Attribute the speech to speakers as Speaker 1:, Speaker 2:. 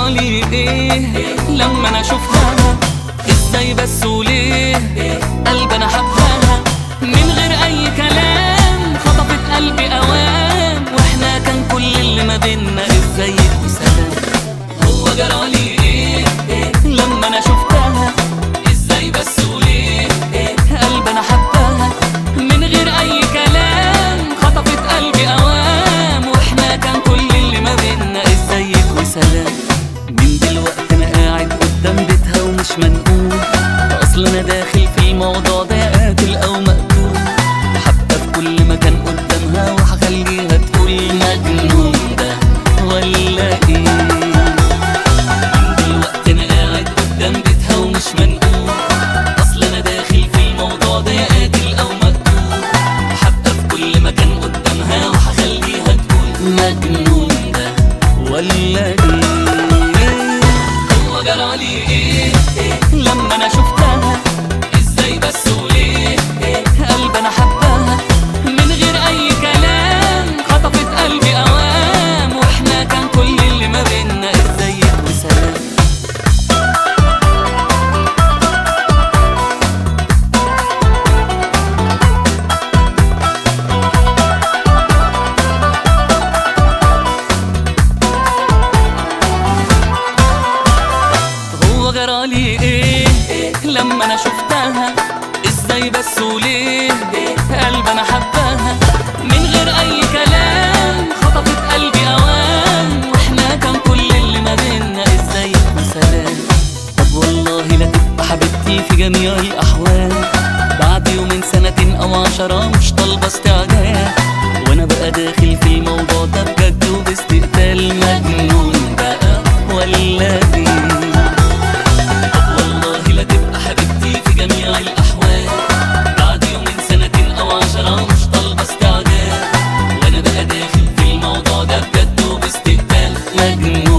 Speaker 1: جرالي ايه لما انا شفتها ازاي بس وليه قلب انا حبها من غير اي كلام خطفت قلبي اوام واحنا كان كل اللي ما بينا ازيك وسلام هو جرالي ايه لما انا شفتها ازاي بس وليه قلب انا حبها من غير اي كلام خطفت قلبي اوام واحنا كان كل اللي ما بينا ازيك وسلام من دلوقتي انا قاعد قدام بيتها ومش منقول اصل انا داخل في الموضوع ده قاتل او مقتول هبقى في كل مكان قدامها وهخليها تقول مجنون ده ولا ايه من دلوقتي انا قاعد قدام بيتها ومش منقول اصل انا داخل في الموضوع ده قاتل او مقتول هبقى في كل مكان قدامها وهخليها تقول مجنون ده ولا ايه هو جرالي ايه لما انا شفتها ازاي بس وليه قلب انا حبها من غير اي كلام خطفت قلبي اوام واحنا كان كل اللي ما بينا ازيك وسلام هو جرالي ايه لما انا شفتها ازاي بس وليه قلب انا حبها من غير اي كلام خطفت قلبي اوام واحنا كان كل اللي ما بينا ازيك وسلام طب والله لا تبقى حبيبتي في جميع الاحوال بعد يومين سنتين او عشرة مش طالبة استعجال وانا بقى داخل في الموضوع ده بجد وباستقبال مجنون بقى ولا ايه والله لا تبقى حبيبتي في جميع الأحوال بعد يومين سنتين أو عشرة مش طالبة استعجال وأنا بقى داخل في الموضوع ده بجد وباستقبال مجنون